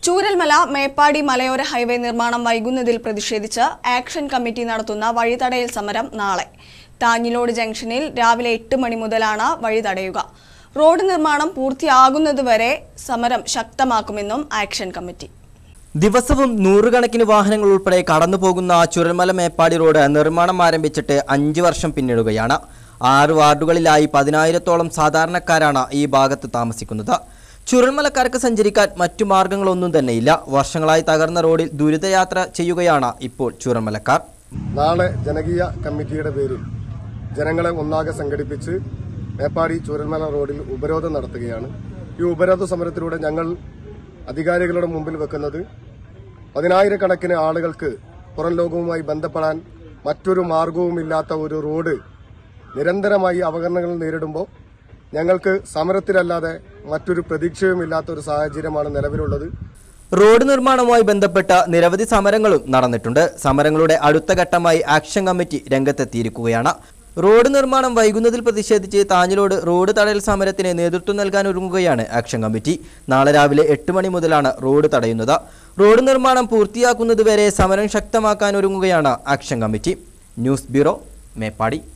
ചൂരൽമല മേപ്പാടി മലയോര ഹൈവേ നിർമ്മാണം വൈകുന്നതിൽ പ്രതിഷേധിച്ച് ആക്ഷൻ കമ്മിറ്റി നടത്തുന്ന വഴിതടയൽ സമരം നാളെ താഞ്ഞിലോട് ജംഗ്ഷനിൽ രാവിലെ എട്ട് മണി മുതലാണ് വഴി തടയുക റോഡ് നിർമ്മാണം പൂർത്തിയാകുന്നതുവരെ സമരം ശക്തമാക്കുമെന്നും ആക്ഷൻ കമ്മിറ്റി ദിവസവും നൂറുകണക്കിന് വാഹനങ്ങൾ ഉൾപ്പെടെ കടന്നു പോകുന്ന ചുരൽമല മേപ്പാടി റോഡ് നിർമ്മാണം ആരംഭിച്ചിട്ട് അഞ്ച് വർഷം പിന്നിടുകയാണ് ആറ് വാർഡുകളിലായി പതിനായിരത്തോളം സാധാരണക്കാരാണ് ഈ ഭാഗത്ത് താമസിക്കുന്നത് ചുരൽമലക്കാർക്ക് സഞ്ചരിക്കാൻ മറ്റു മാർഗങ്ങളൊന്നും തന്നെയില്ല വർഷങ്ങളായി തകർന്ന റോഡിൽ ദുരിതയാത്ര ചെയ്യുകയാണ് ഇപ്പോൾ ചുരൽമലക്കാർ നാളെ ജനകീയ കമ്മിറ്റിയുടെ പേരിൽ ജനങ്ങളെ ഒന്നാകെ സംഘടിപ്പിച്ച് മേപ്പാടി ചൂരൽമല റോഡിൽ ഉപരോധം നടത്തുകയാണ് ഈ ഉപരോധ സമരത്തിലൂടെ ഞങ്ങൾ അധികാരികളുടെ മുമ്പിൽ വെക്കുന്നത് പതിനായിരക്കണക്കിന് ആളുകൾക്ക് പുറം ലോകവുമായി ബന്ധപ്പെടാൻ മറ്റൊരു മാർഗവുമില്ലാത്ത ഒരു റോഡ് നിരന്തരമായി അവഗണനകൾ നേരിടുമ്പോൾ ഞങ്ങൾക്ക് സമരത്തിലല്ലാതെ മറ്റൊരു പ്രതീക്ഷയുമില്ലാത്ത ഒരു സാഹചര്യമാണ് നിലവിലുള്ളത് റോഡ് നിർമ്മാണവുമായി ബന്ധപ്പെട്ട നിരവധി സമരങ്ങളും നടന്നിട്ടുണ്ട് സമരങ്ങളുടെ അടുത്ത ഘട്ടമായി ആക്ഷൻ കമ്മിറ്റി രംഗത്തെത്തിയിരിക്കുകയാണ് റോഡ് നിർമ്മാണം വൈകുന്നതിൽ പ്രതിഷേധിച്ച് താഞ്ഞിലോട് റോഡ് തടയൽ സമരത്തിന് നേതൃത്വം നൽകാൻ ഒരുങ്ങുകയാണ് ആക്ഷൻ കമ്മിറ്റി നാളെ രാവിലെ എട്ട് മണി മുതലാണ് റോഡ് തടയുന്നത് റോഡ് നിർമ്മാണം പൂർത്തിയാക്കുന്നതുവരെ സമരം ശക്തമാക്കാൻ ഒരുങ്ങുകയാണ് action committee news bureau Meppadi